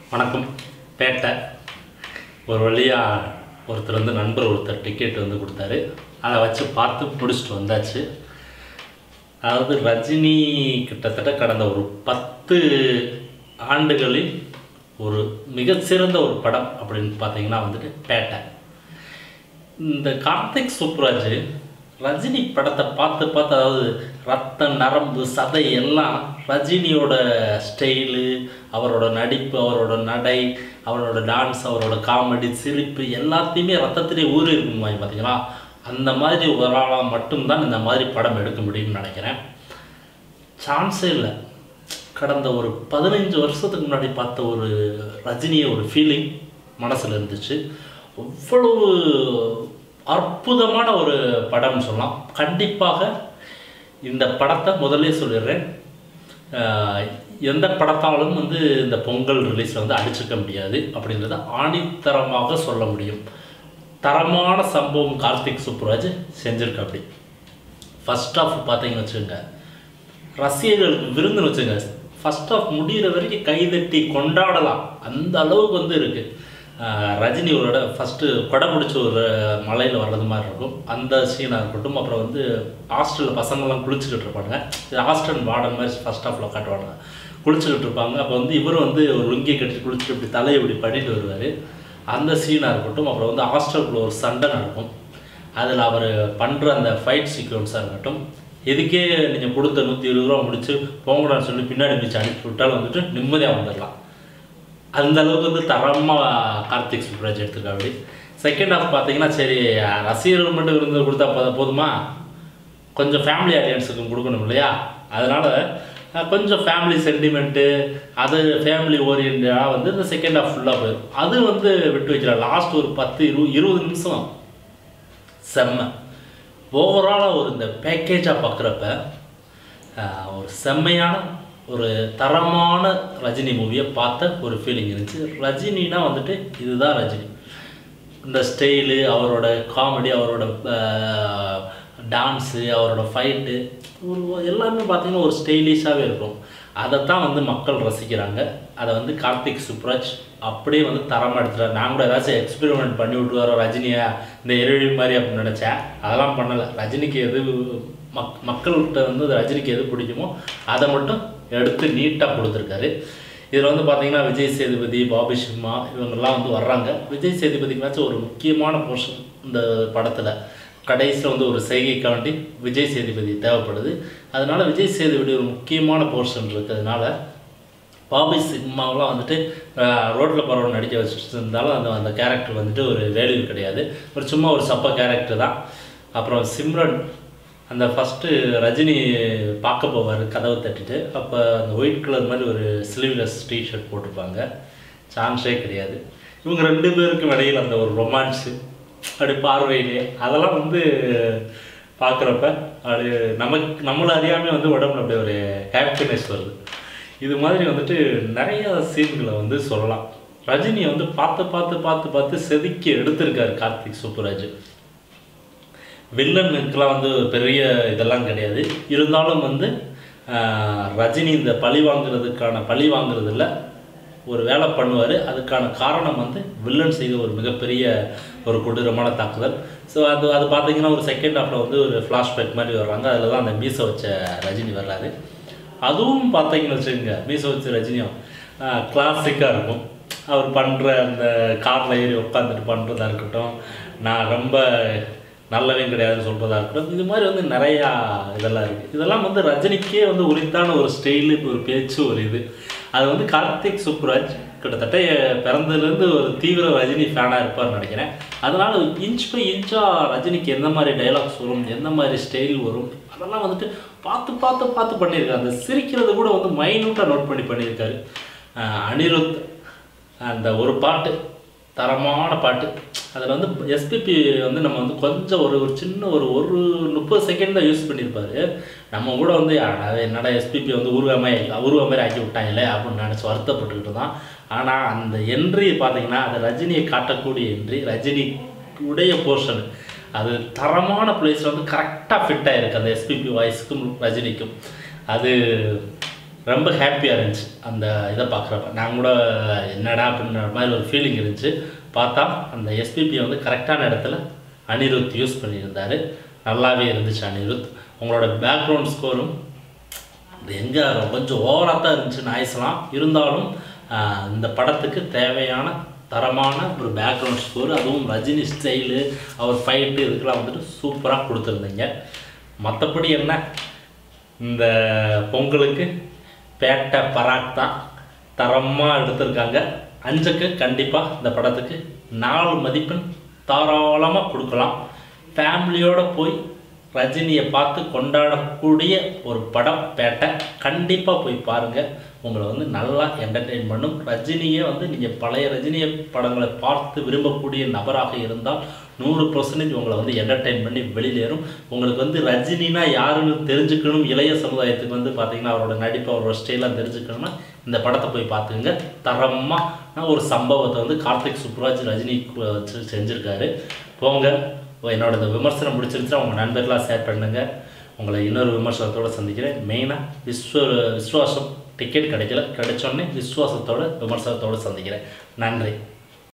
வணக்கம் பேட்டை ஒரு வழியாக ஒருத்தர் வந்து நண்பர் ஒருத்தர் டிக்கெட் வந்து கொடுத்தாரு அதை வச்சு பார்த்து முடிச்சுட்டு வந்தாச்சு அதாவது ரஜினி கிட்டத்தட்ட கடந்த ஒரு பத்து ஆண்டுகளில் ஒரு மிகச்சிறந்த ஒரு படம் அப்படின்னு பார்த்தீங்கன்னா வந்துட்டு பேட்டை இந்த கார்த்திக் சுப்ராஜ் ரஜினி படத்தை பார்த்து பார்த்து அதாவது ரத்தம் நரம்பு சதை எல்லாம் ரஜினியோட ஸ்டைலு அவரோட நடிப்பு அவரோட நடை அவரோட டான்ஸ் அவரோட காமெடி சிரிப்பு எல்லாத்தையுமே ரத்தத்திலே ஊறி இருக்கும் பார்த்தீங்களா அந்த மாதிரி ஒரு ஆளாக மட்டும்தான் இந்த மாதிரி படம் எடுக்க முடியும்னு நினைக்கிறேன் சான்ஸே இல்லை கடந்த ஒரு பதினைஞ்சு வருஷத்துக்கு முன்னாடி பார்த்த ஒரு ரஜினியை ஒரு ஃபீலிங் மனசில் இருந்துச்சு அவ்வளவு அற்புதமான ஒரு படம்னு சொல்லலாம் கண்டிப்பாக இந்த படத்தை முதல்ல சொல்லிடுறேன் ஆஹ் எந்த படத்தாலும் வந்து இந்த பொங்கல் ரிலீஸில் வந்து அடிச்சுக்க முடியாது அப்படின்றத ஆணித்தரமாக சொல்ல முடியும் தரமான சம்பவம் கார்த்திக் சுப்புராஜ் செஞ்சிருக்க அப்படி ஃபர்ஸ்ட் ஆஃப் பார்த்தீங்கன்னு வச்சுக்கோங்க ரசிகர்களுக்கு விருந்துன்னு வச்சுங்க ஃபர்ஸ்ட் ஆஃப் முடிகிற வரைக்கும் கைதட்டி கொண்டாடலாம் அந்த அளவுக்கு வந்து இருக்குது ரஜினி ஒரு இடம் ஃபஸ்ட்டு கொடை பிடிச்ச ஒரு மலையில் வர்றது மாதிரி இருக்கும் அந்த சீனாக இருக்கட்டும் அப்புறம் வந்து ஹாஸ்டலில் பசங்கள்லாம் குளிச்சுக்கிட்டு இருப்பாங்க இது ஹாஸ்டல் வார்டன் மாதிரி ஃபஸ்ட் ஆஃபில் காட்டுவாங்க குளிச்சுக்கிட்டு இருப்பாங்க அப்போ வந்து இவரும் வந்து ஒரு லுங்கி கட்டி குளிச்சுட்டு இப்படி தலையை இப்படி பண்ணிட்டு வருவார் அந்த சீனாக இருக்கட்டும் அப்புறம் வந்து ஹாஸ்டலுக்குள்ள ஒரு சண்டை நடக்கும் அதில் அவர் பண்ணுற அந்த ஃபைட் சீக்வன்ஸாக இருக்கட்டும் இதுக்கே நீங்கள் கொடுத்த நூற்றி இருபது ரூபா முடிச்சு போங்கடான்னு சொல்லி பின்னாடி மிச்சு அனுப்பி விட்டாலும் வந்துட்டு நிம்மதியாக வந்துடலாம் அந்த அளவுக்கு வந்து தரமாக கார்த்திக் சுப்ராஜ் எடுத்துருக்கா அப்படி செகண்ட் ஹாஃப் பார்த்தீங்கன்னா சரி ரசிகர்கள் மட்டும் விருந்து கொடுத்தா போத போதுமா கொஞ்சம் ஃபேமிலி ஆடியன்ஸுக்கும் கொடுக்கணும் இல்லையா அதனால் கொஞ்சம் ஃபேமிலி சென்டிமெண்ட்டு அது ஃபேமிலி ஓரியன்டாக வந்து இந்த செகண்ட் ஹாஃப் ஃபுல்லாக போயிடும் அது வந்து விட்டு வைக்கலாம் லாஸ்ட் ஒரு பத்து இரு இருபது நிமிஷம் செம்ம ஓவராலாக ஒரு இந்த பேக்கேஜாக பார்க்குறப்ப ஒரு செம்மையான ஒரு தரமான ரஜினி மூவியை பார்த்த ஒரு ஃபீலிங் இருந்துச்சு ரஜினினா வந்துட்டு இதுதான் ரஜினி இந்த ஸ்டைலு அவரோட காமெடி அவரோட டான்ஸு அவரோட ஃபைட்டு ஒரு எல்லாமே பார்த்தீங்கன்னா ஒரு ஸ்டைலிஷாகவே இருக்கும் அதைத்தான் வந்து மக்கள் ரசிக்கிறாங்க அதை வந்து கார்த்திக் சுப்ராஜ் அப்படியே வந்து தரமாக எடுத்துட்டார் நான் கூட ஏதாச்சும் எக்ஸ்பெரிமெண்ட் பண்ணி விட்டு வரோம் ரஜினியா இந்த எருழி மாதிரி அப்படின்னு நினச்சேன் அதெல்லாம் பண்ணலை ரஜினிக்கு எது மக் மக்கள்கிட்ட வந்து ரஜினிக்கு எது பிடிக்குமோ அதை மட்டும் எடுத்து நீட்டாக கொடுத்துருக்காரு இதில் வந்து பார்த்தீங்கன்னா விஜய் சேதுபதி பாபி சிம்மா இவங்கெல்லாம் வந்து வர்றாங்க விஜய் சேதுபதிக்குனாச்சும் ஒரு முக்கியமான போர்ஷன் இந்த படத்தில் கடைசியில் வந்து ஒரு செய்கைக்காண்டி விஜய் சேதுபதி தேவைப்படுது அதனால் விஜய் சேதுபதி ஒரு முக்கியமான போர்ஷன் இருக்கிறதுனால பாபி சிம்மாவெலாம் வந்துட்டு ரோட்டில் பரவல் நடிக்க வச்சுட்டு இருந்தாலும் அந்த அந்த கேரக்டர் வந்துட்டு ஒரு வேல்யூ கிடையாது ஒரு சும்மா ஒரு சப்ப கேரக்டர் தான் அப்புறம் சிம்ரன் அந்த ஃபஸ்ட்டு ரஜினி பார்க்க போவார் கதவை தட்டிட்டு அப்போ அந்த ஒயிட் கலர் மாதிரி ஒரு ஸ்லீவ்லெஸ் டிஷர்ட் போட்டிருப்பாங்க சான்ஸே கிடையாது இவங்க ரெண்டு பேருக்கும் இடையில் அந்த ஒரு ரொமான்ஸு அப்படி பார்வையிலே அதெல்லாம் வந்து பார்க்குறப்ப அது நமக்கு நம்மளை அறியாமல் வந்து உடம்புல அப்படியே ஒரு ஹாப்பினஸ் வருது இது மாதிரி வந்துட்டு நிறைய சீன்களை வந்து சொல்லலாம் ரஜினியை வந்து பார்த்து பார்த்து பார்த்து பார்த்து செதுக்கி எடுத்திருக்காரு கார்த்திக் சுப்புராஜ் வில்லனுக்கெலாம் வந்து பெரிய இதெல்லாம் கிடையாது இருந்தாலும் வந்து ரஜினி இந்த பழி வாங்குறதுக்கான பழி வாங்குறதில்ல ஒரு வேலை பண்ணுவார் அதுக்கான காரணம் வந்து வில்லன் செய்த ஒரு மிகப்பெரிய ஒரு கொடூரமான தாக்குதல் ஸோ அது அது பார்த்தீங்கன்னா ஒரு செகண்ட் ஹாஃபில் வந்து ஒரு ஃப்ளாஷ்பேக் மாதிரி வர்றாங்க அதில் தான் அந்த மீசை வச்ச ரஜினி வர்றாரு அதுவும் பார்த்தீங்கன்னு வச்சுக்கோங்க மீசை வச்ச ரஜினியும் கிளாசிக்காக இருக்கும் அவர் பண்ணுற அந்த காரில் ஏறி உட்காந்துட்டு பண்ணுறதா இருக்கட்டும் நான் ரொம்ப நல்லவன் கிடையாதுன்னு சொல்கிறதா இருக்கட்டும் இது மாதிரி வந்து நிறையா இதெல்லாம் இருக்குது இதெல்லாம் வந்து ரஜினிக்கே வந்து உரித்தான ஒரு ஸ்டைலு ஒரு பேச்சு ஒரு இது அது வந்து கார்த்திக் சுப்ராஜ் கிட்டத்தட்ட பிறந்ததுலேருந்து ஒரு தீவிர ரஜினி ஃபேனாக இருப்பார்னு நினைக்கிறேன் அதனால் இன்ச் பை இன்ச்சாக ரஜினிக்கு எந்த மாதிரி டைலாக்ஸ் வரும் எந்த மாதிரி ஸ்டைல் வரும் அதெல்லாம் வந்துட்டு பார்த்து பார்த்து பார்த்து பண்ணியிருக்காரு அந்த சிரிக்கிறது கூட வந்து மைனூட்டாக நோட் பண்ணி பண்ணியிருக்காரு அனிருத் அந்த ஒரு பாட்டு தரமான பாட்டு அதில் வந்து எஸ்பிபி வந்து நம்ம வந்து கொஞ்சம் ஒரு ஒரு சின்ன ஒரு ஒரு முப்பது செகண்ட் தான் யூஸ் பண்ணியிருப்பாரு நம்ம கூட வந்து என்னடா எஸ்பிபி வந்து உருவமை உருவ மாதிரி ஆக்கி விட்டாங்களே அப்படின்னு நினச்சி வருத்தப்பட்டுக்கிட்டு தான் ஆனால் அந்த என்ட்ரி பார்த்தீங்கன்னா அது ரஜினியை காட்டக்கூடிய என்ட்ரி ரஜினி உடைய போர்ஷன் அது தரமான பிளேஸில் வந்து கரெக்டாக ஃபிட் ஆகிருக்கு அந்த எஸ்பிபி வாய்ஸுக்கும் ரஜினிக்கும் அது ரொம்ப ஹாப்பியாக இருந்துச்சு அந்த இதை பார்க்குறப்ப நான் கூட என்னடா அப்படின்ற மாதிரி ஒரு ஃபீலிங் இருந்துச்சு பார்த்தா அந்த எஸ்பிபியை வந்து கரெக்டான இடத்துல அனிருத் யூஸ் பண்ணியிருந்தார் நல்லாவே இருந்துச்சு அனிருத் உங்களோட பேக்ரவுண்ட் ஸ்கோரும் இது எங்கே கொஞ்சம் ஓவராக தான் இருந்துச்சு நாய்ஸ்லாம் இருந்தாலும் ஆஹ், இந்த படத்துக்கு தேவையான தரமான ஒரு பேக்ரவுண்ட் ஸ்கோர் அதுவும் ரஜினி ஸ்டைலு அவர் ஃபைட்டு இதுக்கெல்லாம் வந்துட்டு சூப்பராக கொடுத்துருந்தீங்க மற்றபடி என்ன இந்த பொங்கலுக்கு பேட்டை பராக் தான் தரமாக எடுத்திருக்காங்க அஞ்சுக்கு கண்டிப்பாக இந்த படத்துக்கு நாலு மதிப்பெண் தாராளமாக கொடுக்கலாம் ஃபேமிலியோடு போய் ரஜினியை பார்த்து கொண்டாடக்கூடிய ஒரு படம் பேட்டை கண்டிப்பாக போய் பாருங்கள் உங்களை வந்து நல்லா என்டர்டெயின் பண்ணும் ரஜினியே வந்து நீங்கள் பழைய ரஜினிய படங்களை பார்த்து விரும்பக்கூடிய நபராக இருந்தால் நூறு பர்சன்டேஜ் உங்களை வந்து என்டர்டெயின் பண்ணி வெளியேறும் உங்களுக்கு வந்து ரஜினினா யாருன்னு தெரிஞ்சுக்கணும் இளைய சமுதாயத்துக்கு வந்து பார்த்தீங்கன்னா அவரோட நடிப்பு அவரோட ஸ்டைலாக தெரிஞ்சுக்கணும்னா இந்த படத்தை போய் பார்த்துங்க தரமாக ஒரு சம்பவத்தை வந்து கார்த்திக் சுப்ராஜ் ரஜினி கு- வச்சு செஞ்சுருக்காரு போங்க என்னோட இந்த விமர்சனம் பிடிச்சிருந்துச்சுன்னா உங்கள் நண்பர்களாக ஷேர் பண்ணுங்கள் உங்களை இன்னொரு விமர்சனத்தோடு சந்திக்கிறேன் மெயினாக விஸ்வ விஸ்வாசம் டிக்கெட் கிடைக்கல கிடைச்சோடனே விஸ்வாசத்தோட விமர்சனத்தோடு சந்திக்கிறேன் நன்றி